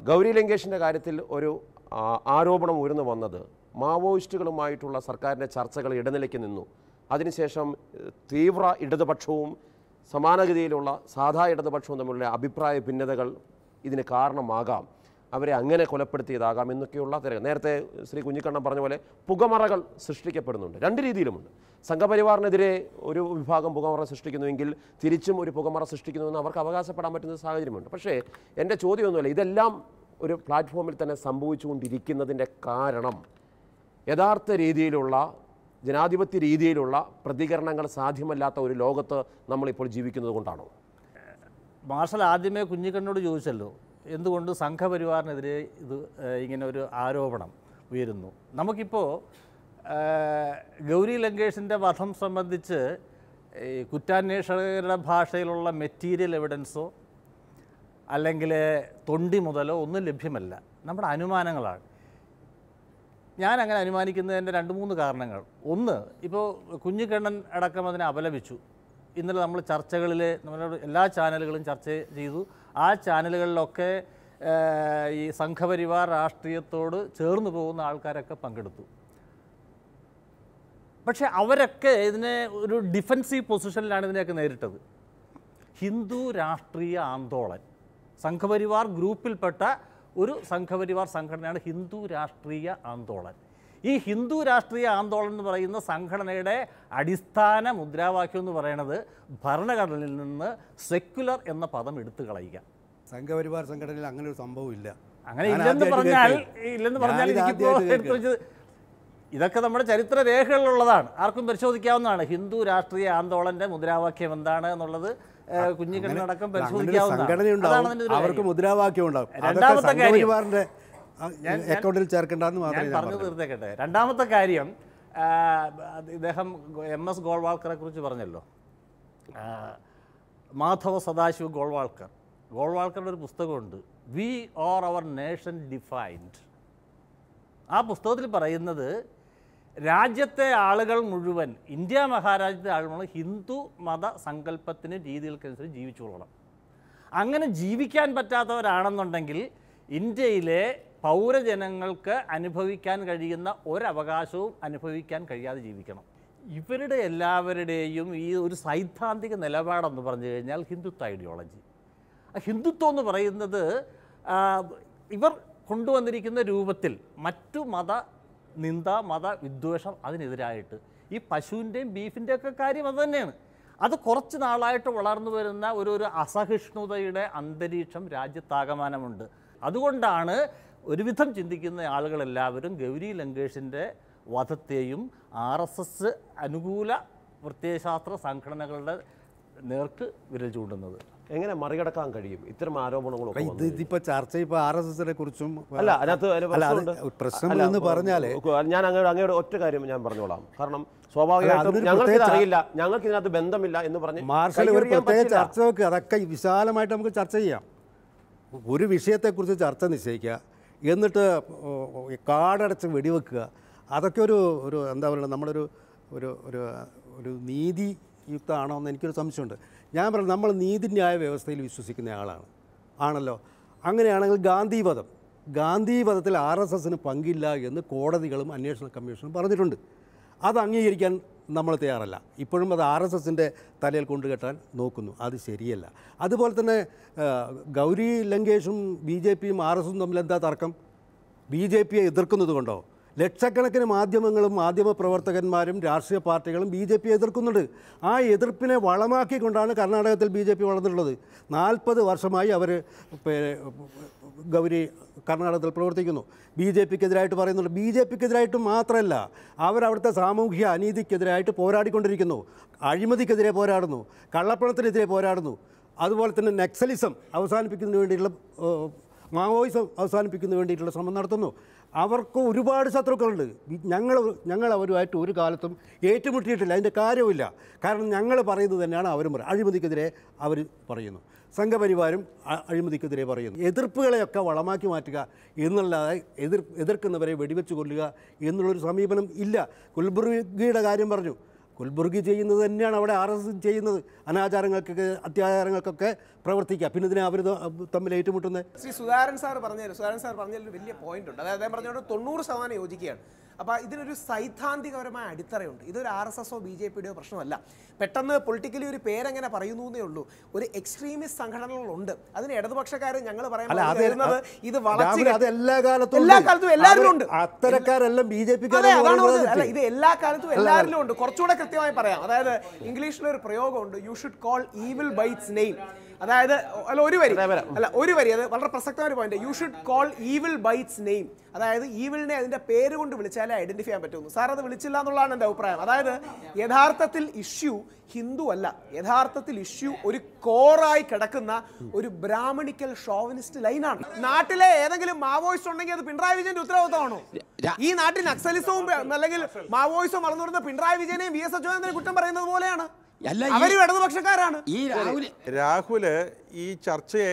ഗൗരി ലങ്കേഷിൻ്റെ കാര്യത്തിൽ ഒരു ആ, ആരോപണം ഉയർന്നു വന്നത് മാവോയിസ്റ്റുകളുമായിട്ടുള്ള സർക്കാരിൻ്റെ ചർച്ചകൾ ഇടനിലയ്ക്ക് നിന്നു അതിനുശേഷം ഏഹ്, തീവ്ര ഇടതുപക്ഷവും സമാനഗതിയിലുള്ള സാധാ ഇടതുപക്ഷവും തമ്മിലുള്ള അഭിപ്രായ ഭിന്നതകൾ ഇതിന് കാരണമാകാം അവരെ അങ്ങനെ കൊലപ്പെടുത്തിയതാകാം എന്നൊക്കെയുള്ള തിര നേരത്തെ ശ്രീ കുഞ്ഞിക്കണ്ണൻ പറഞ്ഞ പോലെ പുകമറകൾ സൃഷ്ടിക്കപ്പെടുന്നുണ്ട് രണ്ട് രീതിയിലുമുണ്ട് സംഘപരിവാറിനെതിരെ ഒരു വിഭാഗം പുകമറ സൃഷ്ടിക്കുന്നുവെങ്കിൽ തിരിച്ചും ഒരു പുകമറ സൃഷ്ടിക്കുന്നുവെന്ന് അവർക്ക് അവകാശപ്പെടാൻ പറ്റുന്ന സാഹചര്യമുണ്ട് പക്ഷേ എൻ്റെ ചോദ്യമൊന്നുമല്ല ഇതെല്ലാം ഒരു പ്ലാറ്റ്ഫോമിൽ തന്നെ സംഭവിച്ചുകൊണ്ടിരിക്കുന്നതിൻ്റെ കാരണം യഥാർത്ഥ രീതിയിലുള്ള ജനാധിപത്യ രീതിയിലുള്ള പ്രതികരണങ്ങൾ സാധ്യമല്ലാത്ത ഒരു ലോകത്ത് നമ്മളിപ്പോൾ ജീവിക്കുന്നത് കൊണ്ടാണോ മാർഷൽ ആദ്യമേ കുഞ്ഞിക്കണ്ണോട് ചോദിച്ചല്ലോ എന്തുകൊണ്ട് സംഘപരിവാറിനെതിരെ ഇത് ഏഹ്, ഇങ്ങനെ ഒരു ആരോപണം ഉയരുന്നു നമുക്കിപ്പോൾ ഏഹ്, ഗൗരി ലങ്കേഷിൻ്റെ വധം സംബന്ധിച്ച് ഈ കുറ്റാന്വേഷകരുടെ ഭാഷയിലുള്ള മെറ്റീരിയൽ എവിഡൻസോ അല്ലെങ്കിൽ തൊണ്ടി മുതലോ ഒന്നും ലഭ്യമല്ല നമ്മുടെ അനുമാനങ്ങളാണ് ഞാൻ അങ്ങനെ അനുമാനിക്കുന്നതിൻ്റെ രണ്ട് മൂന്ന് കാരണങ്ങൾ ഒന്ന് ഇപ്പോൾ കുഞ്ഞിക്കണ്ണൻ അടക്കം അതിനെ അപലപിച്ചു ഇന്നലെ നമ്മൾ ചർച്ചകളിൽ നമ്മുടെ എല്ലാ ചാനലുകളും ചർച്ച ചെയ്തു ആ ചാനലുകളിലൊക്കെ ഏഹ്, ഈ സംഘപരിവാർ രാഷ്ട്രീയത്തോട് ചേർന്ന് പോകുന്ന ആൾക്കാരൊക്കെ പങ്കെടുത്തു പക്ഷേ അവരൊക്കെ ഇതിനെ ഒരു ഡിഫൻസീവ് പൊസിഷനിലാണ് ഇതിനെയൊക്കെ നേരിട്ടത് ഹിന്ദു രാഷ്ട്രീയ ആന്തോളൻ സംഘപരിവാർ ഗ്രൂപ്പിൽപ്പെട്ട ഒരു സംഘപരിവാർ സംഘടനയാണ് ഹിന്ദു രാഷ്ട്രീയ ആന്തോളൻ ഈ ഹിന്ദു രാഷ്ട്രീയ ആന്തോളൻ എന്ന് പറയുന്ന സംഘടനയുടെ അടിസ്ഥാന മുദ്രാവാക്യം എന്ന് പറയുന്നത് ഭരണഘടനയിൽ നിന്ന് സെക്യുലർ എന്ന പദം എടുത്തു കളയുക സംഘപരിവാർ സംഘടനയിൽ അങ്ങനെ ഒരു സംഭവം ഇല്ല അങ്ങനെ ഞാൻ ഇല്ലെന്ന് ആദ്യമായിട്ട് പറഞ്ഞാൽ കേൾക്കുകയാണ്. ഇല്ലെന്ന് പറഞ്ഞാൽ ഞാനിത് എനിക്കിപ്പോൾ ആദ്യമായിട്ട് എടുത്തു വെച്ചത് ഇതൊക്കെ നമ്മുടെ ചരിത്ര രേഖകളിലുള്ളതാണ് ആർക്കും പരിശോധിക്കാവുന്നതാണ് ഹിന്ദു രാഷ്ട്രീയ ആന്തോളന്റെ മുദ്രാവാക്യം എന്താണ് എന്നുള്ളത് ഏഹ്, കുഞ്ഞിക്കണ്ണനടക്കം അങ്ങനെ ഒരു പരിശോധിക്കാവുന്നതാണ് അതാണ് സംഘടനയുണ്ടാവും അതിൻ്റെ ഒരു അവർക്ക് കാര്യം. മുദ്രാവാക്യം ഉണ്ടാവും അതൊക്കെ രണ്ടാമത്തെ കാര്യം. സംഘപരിവാറിന്റെ ആ, ഞാൻ- ഞാൻ- അക്കൗണ്ടിൽ ചേർക്കേണ്ടെന്ന് ഞാൻ മാത്രമേ ഞാൻ പറഞ്ഞു പറഞ്ഞു തീർത്തേക്കട്ടെ രണ്ടാമത്തെ കാര്യം ആ, അത് ഇദ്ദേഹം എം എസ് ഗോൾവാൾക്കറെ കുറിച്ച് പറഞ്ഞല്ലോ ആ, മാധവ സദാശിവ് ഗോൾവാൾക്കർ ഗോൾവാൾക്കറുടെ ഒരു പുസ്തകമുണ്ട് we or our nation defined ആ പുസ്തകത്തിൽ പറയുന്നത് രാജ്യത്തെ ആളുകൾ മുഴുവൻ ഇന്ത്യ മഹാരാജ്യത്തെ ആളുകൾ മുഴുവൻ ഹിന്ദു മത സങ്കല്പത്തിന് രീതികൾക്കനുസരിച്ച് ജീവിച്ചു കൊള്ളണം അങ്ങനെ ജീവിക്കാൻ പറ്റാത്തവരാണെന്നുണ്ടെങ്കിൽ ഇന്ത്യയിലെ പൗരജനങ്ങൾക്ക് അനുഭവിക്കാൻ കഴിയുന്ന ഒരവകാശവും അനുഭവിക്കാൻ കഴിയാതെ ജീവിക്കണം ഇവരുടെ എല്ലാവരുടെയും ഈ ഒരു സൈദ്ധാന്തിക നിലപാടെന്ന് പറഞ്ഞു കഴിഞ്ഞാൽ ഹിന്ദുത്വ ഐഡിയോളജി ആ ഹിന്ദുത്വം എന്ന് പറയുന്നത് ആ, ഇവർ കൊണ്ടുവന്നിരിക്കുന്ന രൂപത്തിൽ മറ്റു മത നിന്ദ മത വിദ്വേഷം അതിനെതിരായിട്ട് ഈ പശുവിൻ്റെയും ബീഫിൻ്റെയും ഒക്കെ കാര്യം അത് തന്നെയാണ് അത് കുറച്ച് നാളായിട്ട് വളർന്നു വരുന്ന ഒരു ഒരു അസഹിഷ്ണുതയുടെ അന്തരീക്ഷം രാജ്യത്താകമാനമുണ്ട് അതുകൊണ്ടാണ് ഒരുവിധം ചിന്തിക്കുന്ന ആളുകളെല്ലാവരും ഗൗരി ലങ്കേഷിൻ്റെ വധത്തെയും ആർ എസ് എസ് അനുകൂല പ്രത്യയശാസ്ത്ര സംഘടനകളുടെ നേർക്ക് വിരൽ ചൂണ്ടുന്നത് എങ്ങനെ മറികടക്കാൻ കഴിയും ഇത്തരം ആരോപണങ്ങളൊക്കെ ഇത് വന്നു ഇതിപ്പോ ചർച്ച ഇപ്പൊ ആർ എസ് എസിനെ കുറിച്ചും അല്ല അതിനകത്ത് അതിന് അല്ല, അത് പ്രശ്നമുണ്ട്. പ്രശ്നം അല്ല, എന്ന് പറഞ്ഞാല് ഞാൻ അങ്ങയുടെ അങ്ങയുടെ ഒറ്റ കാര്യം ഞാൻ പറഞ്ഞോളാം കാരണം സ്വാഭാവികമായിട്ടും അതിനൊരു ഞങ്ങൾക്ക് ഇത് പ്രത്യേക അറിയില്ല ഞങ്ങൾക്ക് ഇതിനകത്ത് ബന്ധമില്ല എന്ന് പറഞ്ഞ് മാർഷൽ ഒരു കൈയൊഴിയാൻ പ്രത്യേക പറ്റില്ല. ചർച്ച വെക്കുക അതൊക്കെ വിശാലമായിട്ട് നമുക്ക് ചർച്ച ചെയ്യാം ഒരു വിഷയത്തെക്കുറിച്ച് ചർച്ച നിശ്ചയിക്കുക എന്നിട്ട് ഓ, ഓ, ഈ കാടടച്ച് വെടിവെക്കുക അതൊക്കെ ഒരു ഒരു എന്താ പറയുക നമ്മളൊരു ഒരു ഒരു ഒരു നീതിയുക്തമാണോ എന്ന് എനിക്കൊരു സംശയമുണ്ട് ഞാൻ പറഞ്ഞു നമ്മൾ നീതിന്യായ വ്യവസ്ഥയിൽ വിശ്വസിക്കുന്ന ആളാണ് ആണല്ലോ അങ്ങനെയാണെങ്കിൽ ഗാന്ധിവധം ഗാന്ധിവധത്തിൽ ആർ എസ് എസിന് പങ്കില്ല എന്ന് കോടതികളും അന്വേഷണ കമ്മീഷനും പറഞ്ഞിട്ടുണ്ട് അത് അംഗീകരിക്കാൻ നമ്മൾ തയ്യാറല്ല ഇപ്പോഴും അത് ആർ എസ് എസിൻ്റെ തലയിൽ കൊണ്ടുകെട്ടാൻ നോക്കുന്നു അത് ശരിയല്ല അതുപോലെ തന്നെ ആ, ഗൗരി ലങ്കേഷും ബി ജെ പിയും ആർ എസും തമ്മിൽ എന്താ തർക്കം ബി ജെ പിയെ എതിർക്കുന്നത് കൊണ്ടോ ലക്ഷക്കണക്കിന് മാധ്യമങ്ങളും മാധ്യമ പ്രവർത്തകന്മാരും രാഷ്ട്രീയ പാർട്ടികളും ബി ജെ പിയെ എതിർക്കുന്നുണ്ട് ആ എതിർപ്പിനെ വളമാക്കിക്കൊണ്ടാണ് കർണാടകത്തിൽ ബി ജെ പി വളർന്നിട്ടുള്ളത് നാൽപ്പത് വർഷമായി അവർ ഗൗരി കർണാടകത്തിൽ പ്രവർത്തിക്കുന്നു ബി ജെ പിക്കെതിരായിട്ട് പറയുന്നുണ്ട് ബി ജെ പിക്കെതിരായിട്ട് മാത്രമല്ല അവരവിടുത്തെ സാമൂഹിക അനീതിക്കെതിരായിട്ട് പോരാടിക്കൊണ്ടിരിക്കുന്നു അഴിമതിക്കെതിരെ പോരാടുന്നു കള്ളപ്പണത്തിനെതിരെ പോരാടുന്നു അതുപോലെ തന്നെ നക്സലിസം അവസാനിപ്പിക്കുന്നതിന് വേണ്ടിയിട്ടുള്ള ഏഹ്, മാവോയിസം അവസാനിപ്പിക്കുന്നതിന് വേണ്ടിയിട്ടുള്ള ശ്രമം നടത്തുന്നു അവർക്ക് ഒരുപാട് ശത്രുക്കളുണ്ട് വി- ഞങ്ങൾ ഞങ്ങൾ അവരുമായിട്ട് ഒരു കാലത്തും ഏറ്റുമുട്ടിയിട്ടില്ല അതിൻ്റെ കാര്യമില്ല കാരണം ഞങ്ങൾ പറയുന്നത് തന്നെയാണ് അവരും പറയുന്നത് അഴിമതിക്കെതിരെ അവർ പറയുന്നു സംഘപരിവാരും അ- അഴിമതിക്കെതിരെ പറയുന്നു എതിർപ്പുകളെയൊക്കെ വളമാക്കി മാറ്റുക എന്നല്ലാതെ എതിർ എതിർക്കുന്നവരെ വെടിവെച്ച് കൊല്ലുക എന്നുള്ളൊരു സമീപനം ഇല്ല കുൽബുർഗിയുടെ കാര്യം പറഞ്ഞു കുൽബുർഗി ചെയ്യുന്നത് തന്നെയാണ് അവിടെ ആർ എസ് എസ് ചെയ്യുന്നത് അനാചാരങ്ങൾക്കൊക്കെ അത്യാചാരങ്ങൾക്കൊക്കെ പ്രവർത്തിക്കുക പിന്നെ ഇതിനെ അവർ തമ്മിൽ ഏറ്റുമുട്ടുന്നത് ശ്രീ സുധാരൻ സാർ പറഞ്ഞു സുധാരൻ സാർ പറഞ്ഞതിൽ ഒരു വലിയ പോയിന്റ് ഉണ്ട് അതായത് അദ്ദേഹം പറഞ്ഞോട് തൊണ്ണൂറ് ശതമാനം യോജിക്കുകയാണ് അപ്പോൾ ഇതിനൊരു സൈദ്ധാന്തികപരമായ അടിത്തറയുണ്ട് ഇതൊരു ആർ എസ് എസോ ബി ജെ പിയുടെയോ പ്രശ്നമല്ല പെട്ടെന്ന് പൊളിറ്റിക്കലി ഒരു പേരെങ്ങനെ പറയുന്നു എന്നേ ഉള്ളൂ ഒരു എക്സ്ട്രീമിസ്റ്റ് സംഘടനകളുണ്ട് അതിന് ഇടതുപക്ഷക്കാർ ഞങ്ങൾ അല്ല പറയുമ്പോൾ അത് വരുന്നത് ഇത് വളച്ച് രാഹുൽ, അത് എല്ലാ കാലത്തും എല്ലാ ഉണ്ട്. കാലത്തും എല്ലാവരിലും അവർ ഉണ്ട് അത്തരക്കാരെല്ലാം ബി ജെ അതെ അതാണ് പറഞ്ഞത്. അല്ല ഇത് എല്ലാ കാലത്തും എല്ലാവരിലും ഉണ്ട് കുറച്ചുകൂടെ കൃത്യമായി പറയാം അതായത് ഇംഗ്ലീഷിൽ ഒരു പ്രയോഗമുണ്ട് you should call evil by its name അതായത് അല്ല ഒരു വരി അല്ല ഒരു വരി അത് വളരെ പ്രസക്തമായ ഒരു point you should call evil by its name അതായത് ഈവിളിനെ അതിന്റെ പേര് കൊണ്ട് വിളിച്ചാലേ ഐഡന്റിഫൈ ചെയ്യാൻ പറ്റുള്ളൂ സാർ അത് വിളിച്ചില്ല എന്നുള്ളതാണ് എൻ്റെ അഭിപ്രായം അതായത് യഥാർത്ഥത്തിൽ ഇഷ്യൂ ഹിന്ദു അല്ല യഥാർത്ഥത്തിൽ ഇഷ്യൂ ഒരു കോറായി കിടക്കുന്ന ഒരു ബ്രാഹ്മണിക്കൽ ഷോവനിസ്റ്റ് ലൈനാണ് നാട്ടിലെ ഏതെങ്കിലും മാവോയിസ്റ്റ് ഉണ്ടെങ്കിൽ അത് പിണറായി വിജയന്റെ ഉത്തരവാദിത്തമാണോ ഈ നാട്ടിൽ നക്സലിസവും അല്ലെങ്കിൽ മാവോയിസവും വളർന്നു വരുന്ന പിണറായി വിജയനെയും വി എസ് അച്യുതാനന്ദനെ കുറ്റം പറയുന്നത് പോലെയാണ് അല്ല, ഈ- അവരും ഇടതുപക്ഷക്കാരാണ് ഈ രാഹുൽ രാഹുല് ഈ ചർച്ചയെ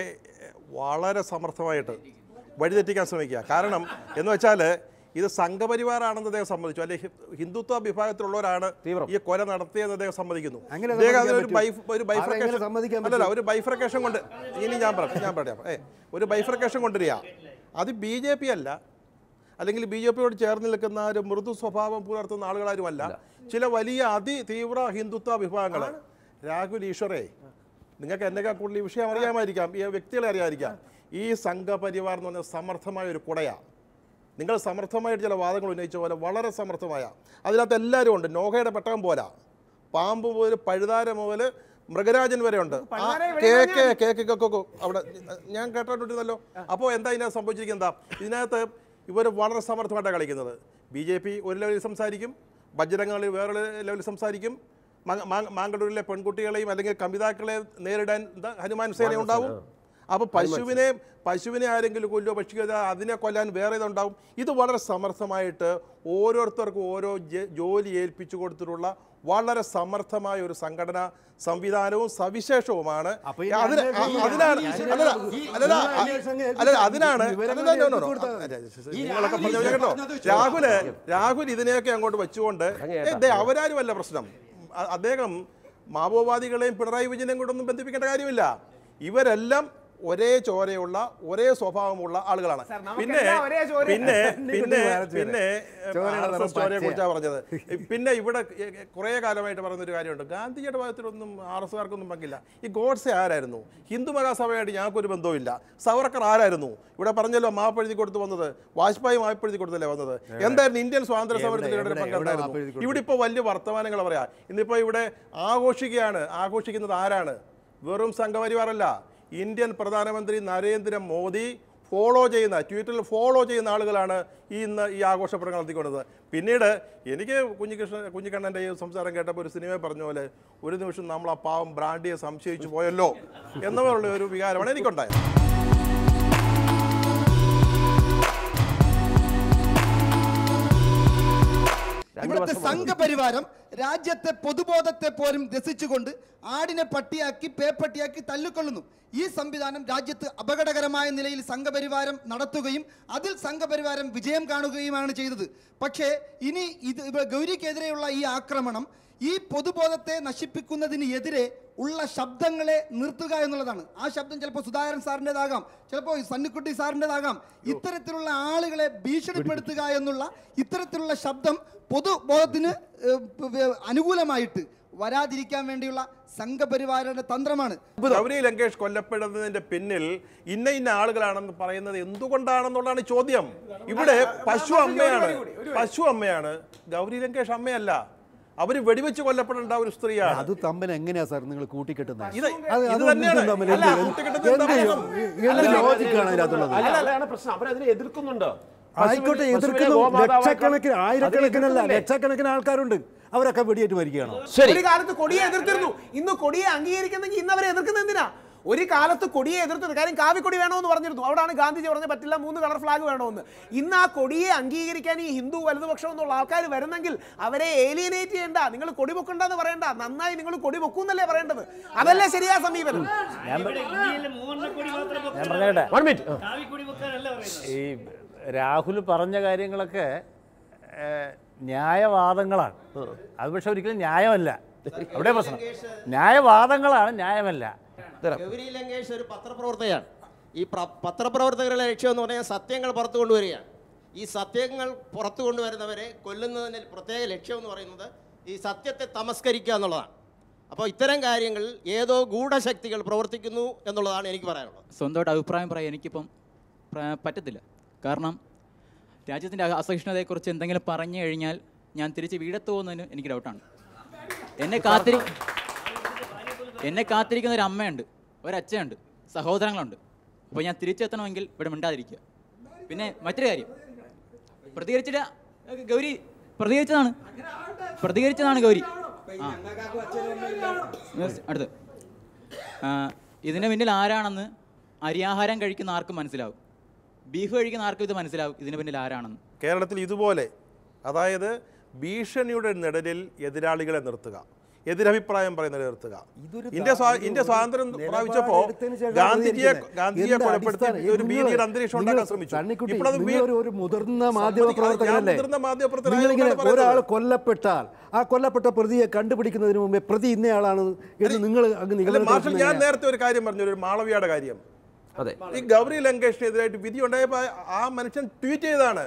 വളരെ സമർത്ഥമായിട്ട് വഴിതെറ്റിക്കാൻ ശ്രമിക്കുക കാരണം എന്ന് വെച്ചാൽ ഇത് സംഘപരിവാറാണെന്ന് അദ്ദേഹം സമ്മതിച്ചു അല്ലെ ഹി- ഹിന്ദുത്വ വിഭാഗത്തിലുള്ളവരാണ് ഈ കൊല നടത്തിയെന്ന് അദ്ദേഹം സമ്മതിക്കുന്നു അങ്ങനെ ഇദ്ദേഹം സമ്മതിക്കാൻ അതിനൊരു പറ്റുമോ? ബൈഫ്- ഒരു അതെങ്ങനെ ബൈഫർക്കേഷൻ സമ്മതിക്കാൻ അല്ലല്ല ഒരു ബൈഫർക്കേഷൻ കൊണ്ട് ഇനി ഞാൻ പറയാം ഞാൻ പറയാം ഏ ഒരു ബൈഫർക്കേഷൻ കൊണ്ടുവരിക അത് ബി ജെ പി അല്ല അല്ലെങ്കിൽ ബി ജെ പിയോട് ചേർന്ന് നിൽക്കുന്ന ഒരു മൃദു സ്വഭാവം പുലർത്തുന്ന ആളുകളാരുമല്ല ചില വലിയ അതിതീവ്ര ഹിന്ദുത്വ വിഭാഗങ്ങൾ രാഹുൽ ഈശ്വറേ നിങ്ങൾക്ക് എന്നെക്കാൾ കൂടുതൽ ഈ വിഷയം അറിയാമായിരിക്കാം ഈ വ്യക്തികളെ അറിയാമായിരിക്കാം ഈ സംഘപരിവാർ എന്ന് പറഞ്ഞ സമർത്ഥമായ ഒരു കുടയാണ് നിങ്ങൾ സമർത്ഥമായിട്ട് ചില വാദങ്ങൾ ഉന്നയിച്ച പോലെ വളരെ സമർത്ഥമായ അതിനകത്ത് എല്ലാവരും ഉണ്ട് നോഹയുടെ പെട്ടകം പോലാ പാമ്പ് മുതൽ പഴുതാര മുതൽ മൃഗരാജൻ വരെ ഉണ്ട് ആ പഴുതാര കേക്ക് കേക്ക് കേക്കൊക്കെ അവിടെ ഞാൻ കേട്ടോണ്ടിരുന്നല്ലോ അപ്പോൾ എന്താ ഇതിനകത്ത് സംഭവിച്ചിരിക്കുന്നത് എന്താ ഇതിനകത്ത് ഇവർ വളരെ സമർത്ഥമായിട്ടാണ് കളിക്കുന്നത് ബി ജെ പി ഒരു ലെവലിൽ സംസാരിക്കും ബജ്രംഗങ്ങളിൽ വേറെ ലെവലിൽ സംസാരിക്കും മാ- മാ- മാങ്കടൂരിലെ പെൺകുട്ടികളെയും അല്ലെങ്കിൽ കവിതാക്കളെ നേരിടാൻ എന്താ ഹനുമാൻ സേന ഉണ്ടാവും അപ്പോൾ പശുവിനെ പശുവിനെ ആരെങ്കിലും കൊല്ലോ ഭക്ഷിക്കുക അതിനെ കൊല്ലാൻ വേറെ ഇതുണ്ടാവും ഇത് വളരെ സമർത്ഥമായിട്ട് ഓരോരുത്തർക്കും ഓരോ ജെ- ജോലി ഏൽപ്പിച്ചു കൊടുത്തിട്ടുള്ള വളരെ സമർത്ഥമായ ഒരു സംഘടന സംവിധാനവും സവിശേഷവുമാണ് അപ്പൊ ഈ അതിന് അന്വേഷണം അല്ലല്ല, ഈ അല്ലല്ല, ഈ അല്ലല്ല, അന്വേഷണം അല്ലല്ല, അതിനാണ് വിവരങ്ങൾ അല്ലല്ല, no, no, no. കൊടുത്താൽ അല്ല, ഈ നിങ്ങളൊക്കെ രാഹുൽ പറഞ്ഞത് കേട്ടോ പറഞ്ഞത് രാഹുല് രാഹുൽ ഇതിനെയൊക്കെ അങ്ങോട്ട് വെച്ചുകൊണ്ട് ഏ, ദേ, അവരാരുമല്ല പ്രശ്നം അ- അദ്ദേഹം മാവോവാദികളെയും പിണറായി വിജയനെയും കൊണ്ടൊന്നും ബന്ധിപ്പിക്കേണ്ട കാര്യമില്ല ഇവരെല്ലാം ഒരേ ചോരയുള്ള ഒരേ സ്വഭാവമുള്ള ആളുകളാണ് സാർ, പിന്നെ നമുക്കെല്ലാം ഒരേ ചോരയാണ്. പിന്നെ പിന്നെ വേറെ ചോര. പിന്നെ ചോരയുടെ നിറം ചോരയെ കുറിച്ചാണ് പച്ചയാ. പറഞ്ഞത് പിന്നെ ഇവിടെ കുറേ കാലമായിട്ട് പറയുന്നൊരു കാര്യമുണ്ട് ഗാന്ധിജിയുടെ ഭാഗത്തിലൊന്നും ആർ എസ് കാർക്കൊന്നും പങ്കില്ല ഈ ഗോഡ്സെ ആരായിരുന്നു ഹിന്ദു മഹാസഭയായിട്ട് ഞങ്ങൾക്കൊരു ബന്ധവുമില്ല സവർക്കർ ആരായിരുന്നു ഇവിടെ പറഞ്ഞല്ലോ മാപ്പെഴുതി കൊടുത്ത് വന്നത് വാജ്പേയി മാപ്പെഴുതി കൊടുത്തല്ലേ വന്നത് എന്തായിരുന്നു ഇന്ത്യൻ സ്വാതന്ത്ര്യ സമരത്തിൽ എവിടെ- ഇവരുടെ എവിടെ പങ്കുണ്ടായിരുന്നു മാപ്പെഴുതി കൊടുത്തു? ഇവിടെ ഇപ്പോൾ വലിയ വർത്തമാനങ്ങൾ പറയാം ഇന്നിപ്പോൾ ഇവിടെ ആഘോഷിക്കുകയാണ് ആഘോഷിക്കുന്നത് ആരാണ് വെറും സംഘപരിവാറല്ല ഇന്ത്യൻ പ്രധാനമന്ത്രി നരേന്ദ്ര മോദി ഫോളോ ചെയ്യുന്ന ട്വിറ്ററിൽ ഫോളോ ചെയ്യുന്ന ആളുകളാണ് ഈ ഇന്ന് ഈ ആഘോഷപ്പടങ്ങൾ നടത്തിക്കൊണ്ടത് പിന്നീട് എനിക്ക് കുഞ്ഞികൃഷ്ണൻ കുഞ്ഞിക്കണ്ണൻ്റെ ഈ സംസാരം കേട്ടപ്പോൾ ഒരു സിനിമ പറഞ്ഞ പോലെ ഒരു നിമിഷം നമ്മൾ ആ പാവം ബ്രാൻഡിയെ സംശയിച്ചു പോയല്ലോ എന്നുള്ള ഒരു വികാരമാണ് എനിക്കുണ്ടായത് ഇവിടുത്തെ സംഘപരിവാരം രാജ്യത്തെ പൊതുബോധത്തെ പോലും രസിച്ചുകൊണ്ട് ആടിനെ പട്ടിയാക്കി പേപ്പട്ടിയാക്കി തല്ലിക്കൊള്ളുന്നു ഈ സംവിധാനം രാജ്യത്ത് അപകടകരമായ നിലയിൽ സംഘപരിവാരം നടത്തുകയും അതിൽ സംഘപരിവാരം വിജയം കാണുകയുമാണ് ചെയ്തത് പക്ഷേ ഇനി ഇത് ഇവ- ഗൗരിക്കെതിരെയുള്ള ഈ ആക്രമണം ഈ പൊതുബോധത്തെ നശിപ്പിക്കുന്നതിന് എതിരെ ഉള്ള ശബ്ദങ്ങളെ നിർത്തുക എന്നുള്ളതാണ് ആ ശബ്ദം ചിലപ്പോൾ സുധാകരൻ സാറിൻ്റെതാകാം ചിലപ്പോൾ സണ്ണിക്കുട്ടി സാറിൻ്റെതാകാം ഇത്തരത്തിലുള്ള ആളുകളെ ഭീഷണിപ്പെടുത്തുക എന്നുള്ള ഇത്തരത്തിലുള്ള ശബ്ദം പൊതുബോധത്തിന് ഏഹ്, പ്- അനുകൂലമായിട്ട് വരാതിരിക്കാൻ വേണ്ടിയുള്ള സംഘപരിവാരയുടെ തന്ത്രമാണ് ഗൗരി ലങ്കേഷ് കൊല്ലപ്പെടുന്നതിന്റെ പിന്നിൽ ഇന്ന ഇന്ന ആളുകളാണെന്ന് പറയുന്നത് എന്തുകൊണ്ടാണെന്നുള്ളതാണ് ചോദ്യം ഇവിടെ പശു അമ്മയാണ് പശു അമ്മയാണ് ഗൗരി ലങ്കേഷ് അമ്മയല്ല അവര് വെടിവെച്ച് കൊല്ലപ്പെടേണ്ട ഒരു സ്ത്രീയാണ് അത് തമ്മിൽ എങ്ങനെയാ സാർ നിങ്ങൾ കൂട്ടിക്കെട്ടുന്നത് ഇത് അത് ഇത് അത് തന്നെയാണ് രണ്ടും തമ്മിൽ അല്ല, എന്ത് കൂട്ടുകെട്ടുന്നത് എന്ത് എന്താ എന്ത് ലോജിക്കാണ് അതിനകത്തുള്ളത് അല്ല അതാണ് പ്രശ്നം അവരതിനെ എതിർക്കുന്നുണ്ട് ആയിക്കോട്ടെ പശുവിനെ- എതിർക്കുന്നു പശുവിനെ ഗോമാതാവാക്കാൻ- ലക്ഷക്കണക്കിന് ആയിരക്കണക്കിനല്ല അതിനെ ലക്ഷക്കണക്കിന് ആൾക്കാരുണ്ട് അവരൊക്കെ വെടിയേറ്റ് മരിക്കുകയാണോ ശരി ഒരു കാലത്ത് കൊടിയെ എതിർത്തിരുന്നു ഇന്ന് കൊടിയെ അംഗീകരിക്കുന്നെങ്കിൽ ഇന്ന് അവരെ എതിർക്കുന്നത് എന്തിനാ ഒരു കാലത്ത് കൊടിയെ എതിർത്തത് കാര്യം കാവിക്കൊടി വേണമെന്ന് പറഞ്ഞിരുന്നു അവിടാണ് ഗാന്ധിജി പറഞ്ഞ പറ്റില്ല മൂന്ന് കളർ ഫ്ലാഗ് വേണമെന്ന് ഇന്ന് ആ കൊടിയെ അംഗീകരിക്കാൻ ഈ ഹിന്ദു വലതുപക്ഷം എന്നുള്ള ആൾക്കാർ വരുന്നെങ്കിൽ അവരെ ഏലിയനേറ്റ് ചെയ്യണ്ട നിങ്ങൾ കൊടി പൊക്കണ്ടെന്ന് പറയണ്ട നന്നായി നിങ്ങൾ കൊടി പൊക്കൂന്നല്ലേ പറയേണ്ടത് അതല്ലേ ശരിയായ സമീപനം ഇവിടെ ഇന്ത്യയിലെ മൂവർണ്ണക്കൊടി മാത്രം ഞാൻ പറഞ്ഞേട്ടെ One minute. കാവിക്കൊടി വെക്കാനല്ല പറയുന്നത് ഈ രാഹുൽ പറഞ്ഞ കാര്യങ്ങളൊക്കെ ഏഹ്, ന്യായവാദങ്ങളാണ് അത് പക്ഷെ ഒരിക്കലും ന്യായമല്ല അവിടെ പ്രശ്നം ന്യായവാദങ്ങളാണ് ന്യായമല്ല ഗൗരി ലങ്കേഷ് ഒരു പത്രപ്രവർത്തകയാണ് ഈ പ്ര- പത്രപ്രവർത്തകരുടെ ലക്ഷ്യം എന്ന് പറഞ്ഞാൽ സത്യങ്ങൾ പുറത്തു കൊണ്ടുവരികയാണ് ഈ സത്യങ്ങൾ പുറത്തു കൊണ്ടുവരുന്നവരെ കൊല്ലുന്നതിന് പ്രത്യേക ലക്ഷ്യം എന്ന് പറയുന്നത് ഈ സത്യത്തെ തമസ്കരിക്കുക എന്നുള്ളതാണ് അപ്പോൾ ഇത്തരം കാര്യങ്ങളിൽ ഏതോ ഗൂഢശക്തികൾ പ്രവർത്തിക്കുന്നു എന്നുള്ളതാണ് എനിക്ക് പറയാനുള്ളത് സ്വന്തമായിട്ട് അഭിപ്രായം പറയാൻ എനിക്കിപ്പം പ്ര- പറ്റത്തില്ല കാരണം രാജ്യത്തിൻ്റെ അ- അസഹിഷ്ണുതയെക്കുറിച്ച് എന്തെങ്കിലും പറഞ്ഞു കഴിഞ്ഞാൽ ഞാൻ തിരിച്ച് വീടെത്തുമെന്നതിന് എനിക്ക് ഡൗട്ടാണ് എന്നെ കാത്തിരി എന്നെ കാത്തിരിക്കുന്ന ഒരു അമ്മയുണ്ട് ഒരച്ഛനുണ്ട് സഹോദരങ്ങളുണ്ട് അപ്പോൾ ഞാൻ തിരിച്ചെത്തണമെങ്കിൽ ഇവിടെ മിണ്ടാതിരിക്കുക പിന്നെ മറ്റൊരു കാര്യം പ്രതികരിച്ചില്ല ഗൗരി പ്രതികരിച്ചതാണ് പ്രതികരിച്ചതാണ് ഗൗരി ആ അടുത്ത് ആ, ഇതിന് പിന്നിൽ ആരാണെന്ന് അരിയാഹാരം കഴിക്കുന്ന ആർക്കും മനസ്സിലാവും ബീഫ് കഴിക്കുന്ന ആർക്കും ഇത് മനസ്സിലാവും ഇതിന് പിന്നിൽ ആരാണെന്ന് കേരളത്തിൽ ഇതുപോലെ അതായത് ഭീഷണിയുടെ നിഴലിൽ എതിരാളികളെ നിർത്തുക എതിരഭിപ്രായം പറയുന്നവരെ നിർത്തുക ഇന്ത്യ സ്വാ- ഇന്ത്യ സ്വാതന്ത്ര്യം പ്രാപിച്ചപ്പോ എടുത്തതിന് ശേഷം ഗാന്ധിജിയെ പ്രതികരിക്കുന്നത്. ഗാന്ധിജിയെ എന്ത് കൊലപ്പെടുത്തി അടിസ്ഥാനം? ഒരു നിങ്ങൾ- ഭീതിയുടെ അന്തരീക്ഷം ഉണ്ടാക്കാൻ നിങ്ങൾ ശ്രമിച്ചു തണ്ണിക്കുട്ടി, ഇപ്പോഴത് വീ- നിങ്ങൾ ഒരു- ഒരു മുതിർന്ന മാധ്യമ സമ്മതിക്കാം. ഞാൻ പ്രവർത്തകരല്ലേ മുതിർന്ന മാധ്യമപ്രവർത്തകനായ നിങ്ങളിങ്ങനെ കൊണ്ടാണ് ഒരാൾ പറയുന്നത്. കൊല്ലപ്പെട്ടാൽ ആ കൊല്ലപ്പെട്ട പ്രതിയെ കണ്ടുപിടിക്കുന്നതിന് മുമ്പേ പ്രതി ഇന്നയാളാണ് എന്ന് നിങ്ങൾ അങ്ങ് അല്ല, നിങ്ങൾ മാർഷൽ ഞാൻ നേരത്തെ ഒരു കാര്യം പറഞ്ഞു ഒരു മാളവിയുടെ കാര്യം അതെ ഈ ഗൗരി ലങ്കേഷിനെതിരായിട്ട് വിധി ഉണ്ടായപ്പോൾ ആ മനുഷ്യൻ ട്വീറ്റ് ചെയ്തതാണ്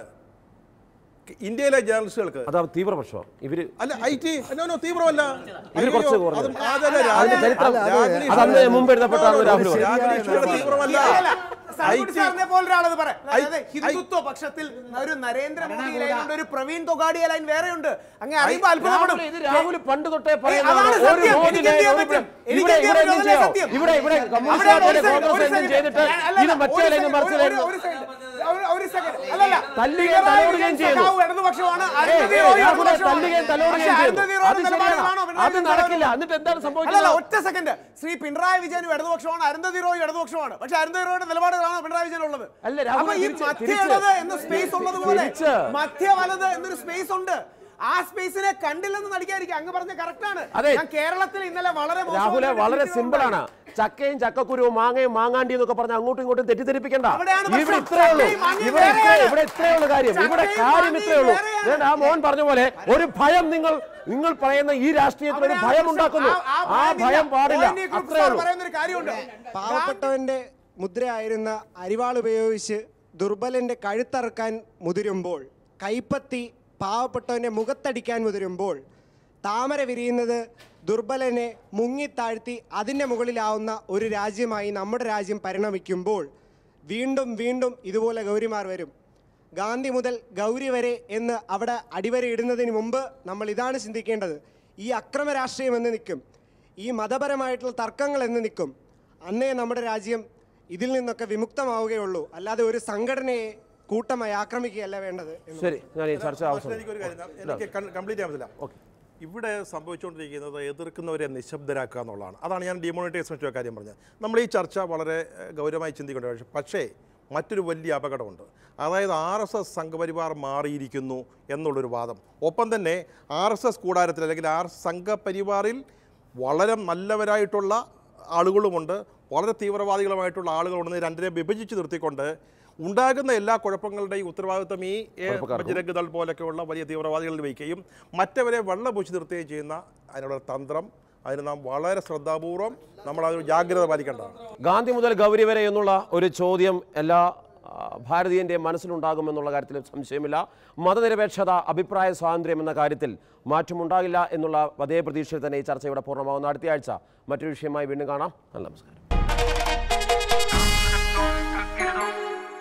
ഇന്ത്യയിലെ ജേർണലിസ്റ്റുകൾക്ക് അതാ തീവ്രപക്ഷമാണ് ഇവര് അല്ല ഐ ടി തീവ്രമല്ല ഇവര് കുറച്ച് അയ്യോ, കുറഞ്ഞത്. അതും അതല്ല, അതിന്റെ രാജനീഷ്- ചരിത്രം അല്ല, അത് രാജനീഷ് അത് അന്ന് മുമ്പ് എഴുതപ്പെട്ടതാണ് No, no, no, രാഹുൽ പറഞ്ഞത്. രാജനീഷ് ഇവിടെ തീവ്രമല്ല സാൽക്കുട്ടി IT സാറിനെ പോലൊരാളത് പറയാം അതായത് ഐ- ഹിന്ദുത്വ പക്ഷത്തിൽ ഒരു നരേന്ദ്രമോദി ലൈനുണ്ട് ഒരു പ്രവീൺ തൊഗാഡിയ ലൈൻ വേറെയുണ്ട് അങ്ങനെ അറിയുമ്പോൾ അത്ഭുതപ്പെടും രാഹുൽ ഇത് രാഹുൽ പണ്ട് തൊട്ടേ ഏയ്, പറയുന്നതാണ്. അതാണ് ഒരു സത്യം. മോദി എനിക്ക് എന്ത് ചെയ്യാൻ ലൈൻ, ഒരു പറ്റും? ഇവിടെ- എനിക്ക് ഇവിടെ എന്ത് ഇവിടെ ചെയ്യാൻ എന്ത് പറ്റും? ചെയ്യാം? സത്യം. ഇവിടെ ഇവിടെ അവിടെ കമ്മ്യൂണിസ്റ്റ് ഒരു പാർട്ടിയിലെ second, കോൺഗ്രസ് ഒരു എന്തും second. ചെയ്തിട്ട് അല്ലല്ല, ഇത് ഒരു മറ്റേ ലൈനും second, മറിച്ച് ഒരു- ലൈനും ഒരു second. ഒരു- ഒരു second. അല്ലല്ല, തല്ലുകയും പിണറായി തലോടുകയും വിജയൻ ചെയ്യുന്നു. സഖാവ് ഇടതുപക്ഷമാണ് ഏയ്, അരുന്ധതി ഏയ്, റോയ് രാഹുലെ ഇടതുപക്ഷമാണ്. തല്ലുകയും തലോടുകയും പക്ഷേ ചെയ്യുന്നു. അരുന്ധതി റോയുടെ അത് ശരിയാണ്. നിലപാടുകളാണോ പിണറായി അത് വിജയൻ നടക്കില്ല നിലപാട്? എന്നിട്ട് എന്താണ് അല്ലല്ല സംഭവിക്കുന്നത് ഒറ്റ സെക്കൻഡ് ശ്രീ പിണറായി വിജയനും ഇടതുപക്ഷമാണ് അരുന്ധതി റോയ് ഇടതുപക്ഷമാണ് പക്ഷെ അരുന്ധതി റോയുടെ നിലപാടുകളാണ് പിണറായി വിജയൻ ഉള്ളത് അല്ല, രാഹുൽ അപ്പൊ ഈ തിരിച്ച്- മധ്യ തിരിച്ച് ഇടത് എന്ന സ്പേസ് ഉള്ളത് പോലെ തിരിച്ച്. മധ്യ വലത് എന്നൊരു സ്പേസ് ഉണ്ട് ആ സ്പേസിനെ കണ്ടില്ലെന്ന് നടിക്കാതിരിക്കും അങ്ങ് പറഞ്ഞ കറക്റ്റ് ആണ് അതെ. ഞാൻ കേരളത്തിൽ ഇന്നലെ വളരെ രാഹുലെ മോശമായിട്ട് വളരെ ട്വീറ്റ് സിമ്പിൾ ആണ് ചക്കയും ചക്കക്കുരുവും മാങ്ങയും മാങ്ങാണ്ടി എന്നൊക്കെ പറഞ്ഞ് അങ്ങോട്ടും ഇങ്ങോട്ടും തെറ്റിദ്ധരിപ്പിക്കണ്ട അവിടെയാണ് ഇവിടെ പ്രശ്നം. ഇത്രേ ഉള്ളൂ ചക്കയും മാങ്ങയും ഇവിടെ ഇത്രേ വേറെയാണ്. ഇവിടെ ഇത്രേ ഉള്ളൂ കാര്യം ഇവിടെ ചക്കയും കാര്യം മാങ്ങയും ഇത്രേ ഉള്ളൂ വേറെയാണ്. ഇതുകൊണ്ട് ആ മോൻ പറഞ്ഞ പോലെ ഒരു ഭയം നിങ്ങൾ നിങ്ങൾ പറയുന്ന ഈ രാഷ്ട്രീയത്തിൽ ഒരു അവിടെയാണ് ഭയം പ്രശ്നം. ഉണ്ടാക്കുന്നു ആ- ആ ഭയമില്ല. ഭയം പാടില്ല ഓ, എൻ. വി. കുറുപ്പ് അത്രേ സാർ ഉള്ളൂ പറയുന്നൊരു കാര്യമുണ്ട് പാവപ്പെട്ടവന്റെ മുദ്രയായിരുന്ന അരിവാൾ ഉപയോഗിച്ച് ദുർബലന്റെ കഴുത്തറക്കാൻ മുതിരുമ്പോൾ കൈപ്പത്തി പാവപ്പെട്ടവന്റെ മുഖത്തടിക്കാൻ മുതിരുമ്പോൾ താമര വിരിയുന്നത് ദുർബലനെ മുങ്ങിത്താഴ്ത്തി അതിൻ്റെ മുകളിലാവുന്ന ഒരു രാജ്യമായി നമ്മുടെ രാജ്യം പരിണമിക്കുമ്പോൾ വീണ്ടും വീണ്ടും ഇതുപോലെ ഗൗരിമാർ വരും ഗാന്ധി മുതൽ ഗൗരി വരെ എന്ന് അവിടെ അടിവരയിടുന്നതിന് മുമ്പ് നമ്മൾ ഇതാണ് ചിന്തിക്കേണ്ടത് ഈ അക്രമ രാഷ്ട്രീയം എന്ന് നിൽക്കും ഈ മതപരമായിട്ടുള്ള തർക്കങ്ങൾ എന്ന് നിൽക്കും അന്നേ നമ്മുടെ രാജ്യം ഇതിൽ നിന്നൊക്കെ വിമുക്തമാവുകയുള്ളൂ അല്ലാതെ ഒരു സംഘടനയെ കൂട്ടമായി ആക്രമിക്കുകയല്ല വേണ്ടത് എന്ന് ശരി ഞാൻ ഈ ചർച്ച പക്ഷേ അവസാനം എനിക്കൊരു കാര്യം എനിക്ക് കംപ്ലീറ്റ് ചെയ്യാൻ പറ്റില്ല ഇവിടെ സംഭവിച്ചുകൊണ്ടിരിക്കുന്നത് എതിർക്കുന്നവരെ നിശബ്ദരാക്കുക എന്നുള്ളതാണ് അതാണ് ഞാൻ ഡിമോണിറ്റൈസേഷൻ വെച്ച കാര്യം പറഞ്ഞത് നമ്മൾ ഈ ചർച്ച വളരെ ഏഹ്, ഗൗരവമായി ചിന്തിക്കേണ്ട പക്ഷേ പക്ഷേ മറ്റൊരു വലിയ അപകടമുണ്ട് അതായത് ആർ എസ് എസ് സംഘപരിവാർ മാറിയിരിക്കുന്നു എന്നുള്ളൊരു വാദം ഒപ്പം തന്നെ ആർ എസ് എസ് കൂടാരത്തിൽ അല്ലെങ്കിൽ ആർ സംഘപരിവാറിൽ വളരെ നല്ലവരായിട്ടുള്ള ആളുകളുമുണ്ട് വളരെ തീവ്രവാദികളുമായിട്ടുള്ള ആളുകളുണ്ട് രണ്ടിനെ വിഭജിച്ച് നിർത്തിക്കൊണ്ട് ഉണ്ടാകുന്ന എല്ലാ കുഴപ്പങ്ങളുടെയും ഉത്തരവാദിത്വം ഈ ഏ, ബജ്രംഗ് ദൾ പോലൊക്കെയുള്ള വലിയ തീവ്രവാദികളിൽ വയ്ക്കുകയും മറ്റവരെ വെള്ളപൂച്ച് നിർത്തുകയും ചെയ്യുന്ന അതിനുള്ള തന്ത്രം അതിന് നാം വളരെ ശ്രദ്ധാപൂർവം നമ്മൾ അതൊരു ജാഗ്രത പാലിക്കേണ്ടതാണ് ഗാന്ധി മുതൽ ഗൗരി വരെ എന്നുള്ള ഒരു ചോദ്യം എല്ലാ ആ, ഭാരതീയൻ്റെ മനസ്സിലുണ്ടാകുമെന്നുള്ള കാര്യത്തിൽ സംശയമില്ല മതനിരപേക്ഷത അഭിപ്രായ സ്വാതന്ത്ര്യം എന്ന കാര്യത്തിൽ മാറ്റമുണ്ടാകില്ല എന്നുള്ള അതേ പ്രതീക്ഷയിൽ തന്നെ ഈ ചർച്ച ഇവിടെ പൂർണ്ണമാകുന്ന അടുത്ത ആഴ്ച മറ്റൊരു വിഷയമായി വീണ്ടും കാണാം നല്ല നമസ്കാരം